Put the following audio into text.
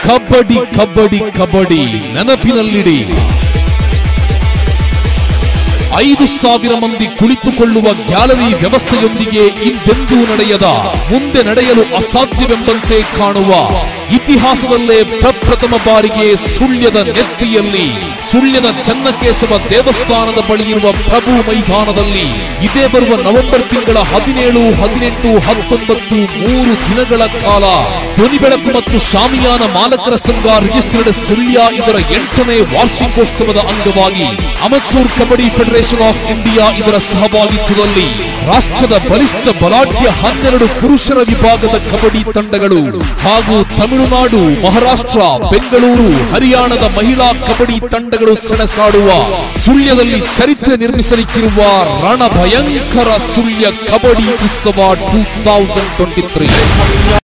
ಕಬಡ್ಡಿ ಕಬಡ್ಡಿ ಕಬಡ್ಡಿ ನೆನಪಿನಲ್ಲಿಡಿ ಐದು ಸಾವಿರ ಮಂದಿ ಕುಳಿತುಕೊಳ್ಳುವ ಗ್ಯಾಲರಿ ವ್ಯವಸ್ಥೆಯೊಂದಿಗೆ ಇಂದೆಂದೂ ನಡೆಯದ ಮುಂದೆ ನಡೆಯಲು ಅಸಾಧ್ಯವೆಂಬಂತೆ ಕಾಣುವ ಇತಿಹಾಸದಲ್ಲೇ ಪ್ರಪ್ರಥಮ ಬಾರಿಗೆ ಸುಳ್ಯದ ನೆತ್ತಿಯಲ್ಲಿ ಸುಳ್ಯದ ಚನ್ನಕೇಶವ ದೇವಸ್ಥಾನದ ಬಳಿ ಇರುವ ಪ್ರಭು ಮೈದಾನದಲ್ಲಿ ಇದೇ ಬರುವ ನವೆಂಬರ್ ತಿಂಗಳ ಹದಿನೇಳು ಹದಿನೆಂಟು ಹತ್ತೊಂಬತ್ತು ಮೂರು ದಿನಗಳ ಕಾಲ ಧ್ವನಿ ಬೆಳಕು ಮತ್ತು ಶಾಮಿಯಾನ ಮಾಲಕರ ಸಂಘ ರಿಜಿಸ್ಟರ್ಡ್ ಸುಳ್ಯ ಇದರ ಎಂಟನೇ ವಾರ್ಷಿಕೋತ್ಸವದ ಅಂಗವಾಗಿ amateur kabaddi federation of India ಇದರ ಸಹಭಾಗಿತ್ವದಲ್ಲಿ ರಾಷ್ಟ್ರದ ಬಲಿಷ್ಠ ಬಲಾಢ್ಯ ಹನ್ನೆರಡು ಪುರುಷರ ವಿಭಾಗದ ಕಬಡ್ಡಿ ತಂಡಗಳು ಹಾಗೂ ತಮಿಳುನಾಡು ಮಹಾರಾಷ್ಟ್ರ ಬೆಂಗಳೂರು ಹರಿಯಾಣದ ಮಹಿಳಾ ಕಬಡ್ಡಿ ತಂಡಗಳು ಸೆಣಸಾಡುವ ಸುಳ್ಯದಲ್ಲಿ ಚರಿತ್ರೆ ನಿರ್ಮಿಸಲಿಕ್ಕಿರುವ ರಣ ಭಯಂಕರ ಸುಳ್ಯ ಕಬಡ್ಡಿ ಉತ್ಸವ ಟೂ ತೌಸಂಡ್ ಟ್ವೆಂಟಿ ತ್ರೀ